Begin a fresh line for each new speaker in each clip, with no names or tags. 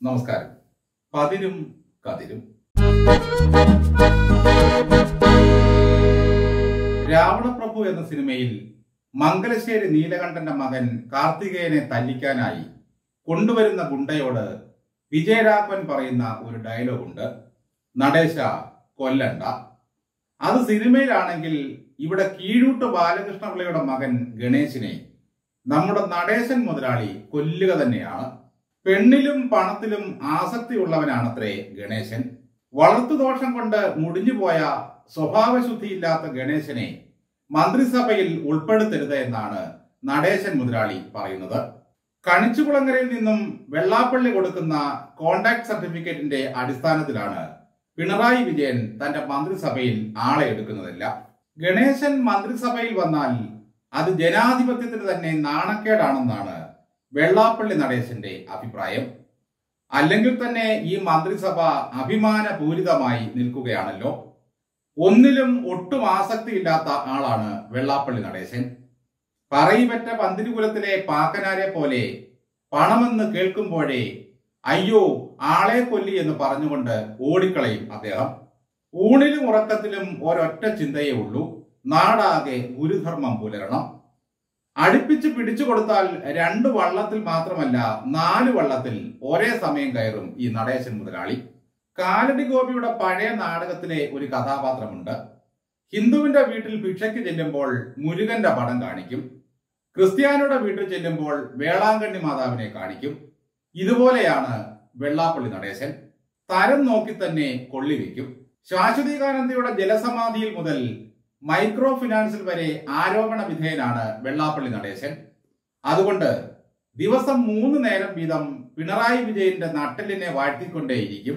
നമസ്കാരം പതിരും കതിരും രാവണപ്രഭു എന്ന സിനിമയിൽ മംഗലശ്ശേരി നീലകണ്ഠന്റെ മകൻ കാർത്തികേയനെ തല്ലിക്കാനായി കൊണ്ടുവരുന്ന ഗുണ്ടയോട് വിജയരാഘവൻ പറയുന്ന ഒരു ഡയലോഗുണ്ട് നടേശ കൊല്ലണ്ട അത് സിനിമയിലാണെങ്കിൽ ഇവിടെ കീഴൂട്ട് ബാലകൃഷ്ണപിള്ളയുടെ മകൻ ഗണേശിനെ നമ്മുടെ നടേശൻ മുതലാളി കൊല്ലുക തന്നെയാണ് പെണ്ണിലും പണത്തിലും ആസക്തിയുള്ളവനാണത്രേ ഗണേശൻ വളർത്തുദോഷം കൊണ്ട് മുടിഞ്ഞുപോയ സ്വഭാവശുദ്ധിയില്ലാത്ത ഗണേശനെ മന്ത്രിസഭയിൽ ഉൾപ്പെടുത്തരുത് എന്നാണ് നടേശൻ മുതലാളി പറയുന്നത് കണിച്ചുകുളങ്ങരയിൽ നിന്നും വെള്ളാപ്പള്ളി കൊടുക്കുന്ന കോണ്ടാക്ട് സർട്ടിഫിക്കറ്റിന്റെ അടിസ്ഥാനത്തിലാണ് പിണറായി വിജയൻ തന്റെ മന്ത്രിസഭയിൽ ആളെ എടുക്കുന്നതല്ല ഗണേശൻ മന്ത്രിസഭയിൽ വന്നാൽ അത് ജനാധിപത്യത്തിന് തന്നെ നാണക്കേടാണെന്നാണ് വെള്ളാപ്പള്ളി നടേശന്റെ അഭിപ്രായം അല്ലെങ്കിൽ തന്നെ ഈ മന്ത്രിസഭ അഭിമാനപൂരിതമായി നിൽക്കുകയാണല്ലോ ഒന്നിലും ഒട്ടും ആസക്തിയില്ലാത്ത ആളാണ് വെള്ളാപ്പള്ളി നടേശൻ പറയിപറ്റ പന്തിരികുലത്തിലെ പാക്കനാരെ പോലെ പണമെന്ന് കേൾക്കുമ്പോഴേ അയ്യോ ആളെ കൊല്ലി എന്ന് പറഞ്ഞുകൊണ്ട് ഓടിക്കളയും അദ്ദേഹം ഊണിലും ഉറക്കത്തിലും ഒരൊറ്റ ചിന്തയേ ഉള്ളൂ നാടാകെ ഗുരുധർമ്മം പുലരണം അടുപ്പിച്ച് പിടിച്ചു കൊടുത്താൽ രണ്ട് വള്ളത്തിൽ മാത്രമല്ല നാല് വള്ളത്തിൽ ഒരേ സമയം കയറും ഈ നടേശൻ മുതലാളി കാലടി ഗോപിയുടെ പഴയ നാടകത്തിലെ ഒരു കഥാപാത്രമുണ്ട് ഹിന്ദുവിന്റെ വീട്ടിൽ ഭിക്ഷയ്ക്ക് ചെല്ലുമ്പോൾ മുരുകന്റെ പടം കാണിക്കും ക്രിസ്ത്യാനിയുടെ വീട്ടിൽ ചെല്ലുമ്പോൾ വേളാങ്കണ്ണി മാതാവിനെ കാണിക്കും ഇതുപോലെയാണ് വെള്ളാപ്പള്ളി നടേശൻ തരം നോക്കി തന്നെ കൊള്ളിവെക്കും ശാശ്വതീകാനന്ദയുടെ ജലസമാധിയിൽ മുതൽ മൈക്രോ ഫിനാൻസിൽ വരെ ആരോപണ വിധേയനാണ് വെള്ളാപ്പള്ളി നടേശൻ അതുകൊണ്ട് ദിവസം മൂന്ന് നേരം വീതം പിണറായി വിജയന്റെ നട്ടലിനെ വാഴ്ത്തിക്കൊണ്ടേയിരിക്കും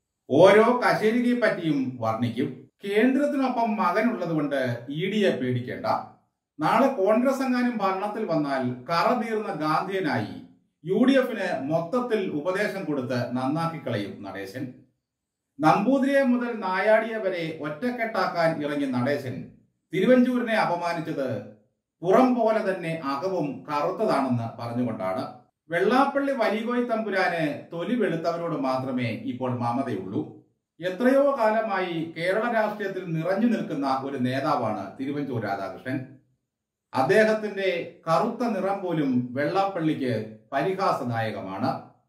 ഓരോ കശേരികയെ പറ്റിയും വർണ്ണിക്കും കേന്ദ്രത്തിനൊപ്പം മകനുള്ളത് കൊണ്ട് ഇ ഡിയെ പേടിക്കേണ്ട നാളെ കോൺഗ്രസ് എങ്ങാനും ഭരണത്തിൽ വന്നാൽ കറ തീർന്ന ഗാന്ധിയനായി യു ഡി എഫിന് മൊത്തത്തിൽ ഉപദേശം കൊടുത്ത് നന്നാക്കി കളയും നടേശൻ നമ്പൂതിരിയെ മുതൽ നായാടിയെ വരെ ഒറ്റക്കെട്ടാക്കാൻ ഇറങ്ങിയ നടേശൻ തിരുവഞ്ചൂരിനെ അപമാനിച്ചത് പുറം പോലെ തന്നെ അകവും കറുത്തതാണെന്ന് പറഞ്ഞുകൊണ്ടാണ് വെള്ളാപ്പള്ളി വലിയകോയി തമ്പുരാന് തൊലി വെളുത്തവരോട് മാത്രമേ ഇപ്പോൾ മമതയുള്ളൂ എത്രയോ കാലമായി കേരള രാഷ്ട്രീയത്തിൽ നിറഞ്ഞു നിൽക്കുന്ന ഒരു നേതാവാണ് തിരുവഞ്ചൂർ രാധാകൃഷ്ണൻ അദ്ദേഹത്തിന്റെ കറുത്ത നിറം പോലും വെള്ളാപ്പള്ളിക്ക് പരിഹാസദായകമാണ്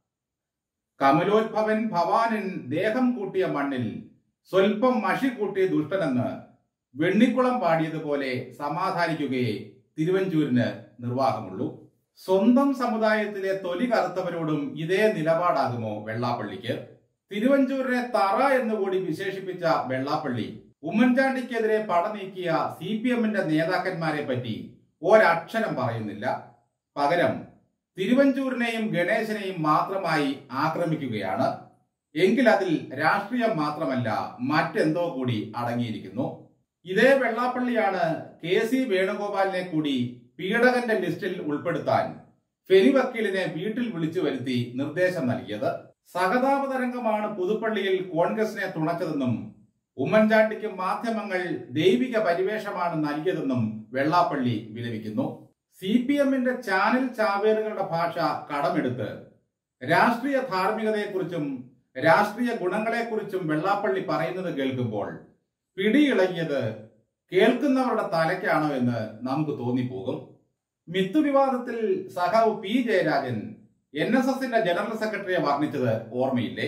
കമലോത്ഭവൻ ഭവാനൻ ദേഹം കൂട്ടിയ മണ്ണിൽ സ്വൽപ്പം മഷി കൂട്ടിയ ദുഷ്ടനെന്ന് വെണ്ണിക്കുളം പാടിയതുപോലെ സമാധാനിക്കുകയെ തിരുവഞ്ചൂരിന് നിർവാഹമുള്ളൂ സ്വന്തം സമുദായത്തിലെ തൊലി കറുത്തവരോടും ഇതേ നിലപാടാകുമോ വെള്ളാപ്പള്ളിക്ക് തിരുവഞ്ചൂരിനെ തറ എന്നുകൂടി വിശേഷിപ്പിച്ച വെള്ളാപ്പള്ളി ഉമ്മൻചാണ്ടിക്കെതിരെ പട നീക്കിയ സി പി എമ്മിന്റെ നേതാക്കന്മാരെ പറ്റി ഒരക്ഷരം പറയുന്നില്ല പകരം തിരുവഞ്ചൂരിനെയും ഗണേശനെയും മാത്രമായി ആക്രമിക്കുകയാണ് എങ്കിൽ അതിൽ രാഷ്ട്രീയം മാത്രമല്ല മറ്റെന്തോ കൂടി അടങ്ങിയിരിക്കുന്നു ഇതേ വെള്ളാപ്പള്ളിയാണ് കെ സി വേണുഗോപാലിനെ കൂടി പീഡകന്റെ ലിസ്റ്റിൽ ഉൾപ്പെടുത്താൻ ഫെനി വക്കീലിനെ വീട്ടിൽ വിളിച്ചു വരുത്തി നിർദ്ദേശം നൽകിയത് സഹതാപ തരംഗമാണ് പുതുപ്പള്ളിയിൽ കോൺഗ്രസിനെ തുണച്ചതെന്നും ഉമ്മൻചാണ്ടിക്ക് മാധ്യമങ്ങൾ ദൈവിക പരിവേഷമാണ് നൽകിയതെന്നും വെള്ളാപ്പള്ളി വിലപിക്കുന്നു സി പി എമ്മിന്റെ ചാനൽ ചാവേറുകളുടെ ഭാഷ കടമെടുത്ത് രാഷ്ട്രീയ ധാർമ്മികതയെക്കുറിച്ചും രാഷ്ട്രീയ ഗുണങ്ങളെക്കുറിച്ചും വെള്ളാപ്പള്ളി പറയുന്നത് കേൾക്കുമ്പോൾ പിടിയിളകിയത് കേൾക്കുന്നവരുടെ തലയ്ക്കാണോ എന്ന് നമുക്ക് തോന്നിപ്പോകും മിത്തു വിവാദത്തിൽ സഖാവ് പി ജയരാജൻ എൻ എസ് എസിന്റെ ജനറൽ സെക്രട്ടറിയെ വർണ്ണിച്ചത് ഓർമ്മയില്ലേ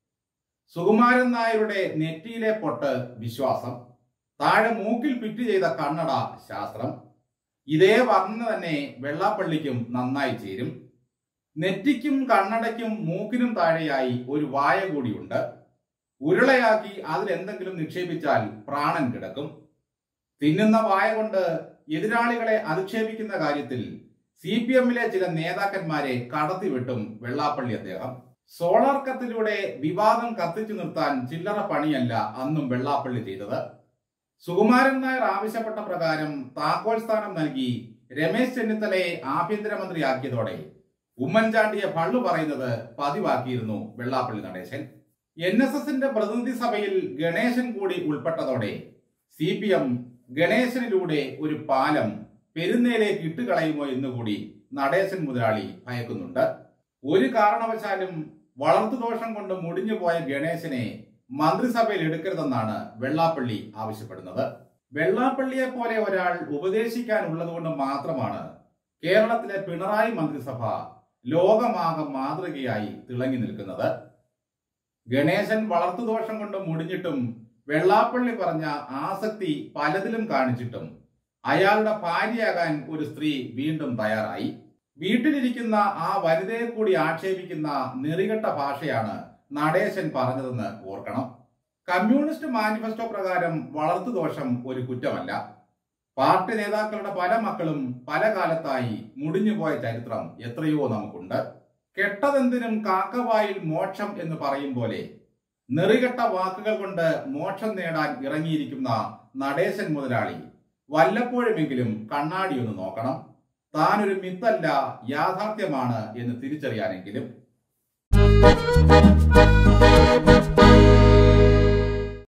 സുകുമാരൻ നായരുടെ നെറ്റിയിലെ പൊട്ട് വിശ്വാസം താഴെ മൂക്കിൽ ഫിറ്റ് ചെയ്ത കണ്ണട ശാസ്ത്രം ഇതേ വർണ്ണന തന്നെ വെള്ളാപ്പള്ളിക്കും നന്നായി ചേരും നെറ്റിക്കും കണ്ണടയ്ക്കും മൂക്കിനും താഴെയായി ഒരു വായ കൂടിയുണ്ട് ഉരുളയാക്കി അതിലെന്തെങ്കിലും നിക്ഷേപിച്ചാൽ പ്രാണൻ കിടക്കും തിന്നുന്ന വായ കൊണ്ട് എതിരാളികളെ അധിക്ഷേപിക്കുന്ന കാര്യത്തിൽ സി പി എമ്മിലെ ചില നേതാക്കന്മാരെ കടത്തിവിട്ടും വെള്ളാപ്പള്ളി അദ്ദേഹം സോളാർ കത്തിലൂടെ വിവാദം കത്തിച്ചു നിർത്താൻ ചില്ലറ പണിയല്ല അന്നും വെള്ളാപ്പള്ളി ചെയ്തത് സുകുമാരൻ നായർ ആവശ്യപ്പെട്ട പ്രകാരം താക്കോൽ സ്ഥാനം നൽകി രമേശ് ചെന്നിത്തലയെ ആഭ്യന്തരമന്ത്രിയാക്കിയതോടെ ഉമ്മൻചാണ്ടിയെ ഭള്ളു പറയുന്നത് പതിവാക്കിയിരുന്നു വെള്ളാപ്പള്ളി നടേശൻ എൻ എസ് എസിന്റെ പ്രതിനിധി സഭയിൽ ഗണേശൻ കൂടി ഉൾപ്പെട്ടതോടെ സി പി എം ഗണേശനിലൂടെ ഒരു പാലം പെരുന്നേലേക്ക് ഇട്ടുകളയുമോ എന്നുകൂടി നടേശൻ മുതലാളി ഭയക്കുന്നുണ്ട് ഒരു കാരണവശാലും വളർത്തുദോഷം കൊണ്ട് മുടിഞ്ഞുപോയ ഗണേശനെ മന്ത്രിസഭയിൽ എടുക്കരുതെന്നാണ് വെള്ളാപ്പള്ളി ആവശ്യപ്പെടുന്നത് വെള്ളാപ്പള്ളിയെ പോലെ ഒരാൾ ഉപദേശിക്കാനുള്ളത് കൊണ്ട് മാത്രമാണ് കേരളത്തിലെ പിണറായി മന്ത്രിസഭ ലോകമാകെ മാതൃകയായി തിളങ്ങി നിൽക്കുന്നത് ഗണേശൻ വളർത്തുദോഷം കൊണ്ട് മുടിഞ്ഞിട്ടും വെള്ളാപ്പള്ളി പറഞ്ഞ ആസക്തി പലതിലും കാണിച്ചിട്ടും അയാളുടെ ഭാര്യയാകാൻ ഒരു സ്ത്രീ വീണ്ടും തയ്യാറായി വീട്ടിലിരിക്കുന്ന ആ വനിതയെ കൂടി ആക്ഷേപിക്കുന്ന നെറികെട്ട ഭാഷയാണ് നടേശൻ പറഞ്ഞതെന്ന് ഓർക്കണം കമ്മ്യൂണിസ്റ്റ് മാനിഫെസ്റ്റോ പ്രകാരം വളർത്തുദോഷം ഒരു കുറ്റമല്ല പാർട്ടി നേതാക്കളുടെ പല മക്കളും പല കാലത്തായി മുടിഞ്ഞുപോയ ചരിത്രം എത്രയോ നമുക്കുണ്ട് കെട്ടതെന്തിനും കാക്കവായിൽ മോക്ഷം എന്ന് പറയും പോലെ നെറികെട്ട വാക്കുകൾ കൊണ്ട് മോക്ഷം നേടാൻ ഇറങ്ങിയിരിക്കുന്ന നടേശൻ മുതലാളി വല്ലപ്പോഴുമെങ്കിലും കണ്ണാടി ഒന്ന് നോക്കണം താനൊരു മിത്തല്ല യാഥാർത്ഥ്യമാണ് എന്ന് തിരിച്ചറിയാനെങ്കിലും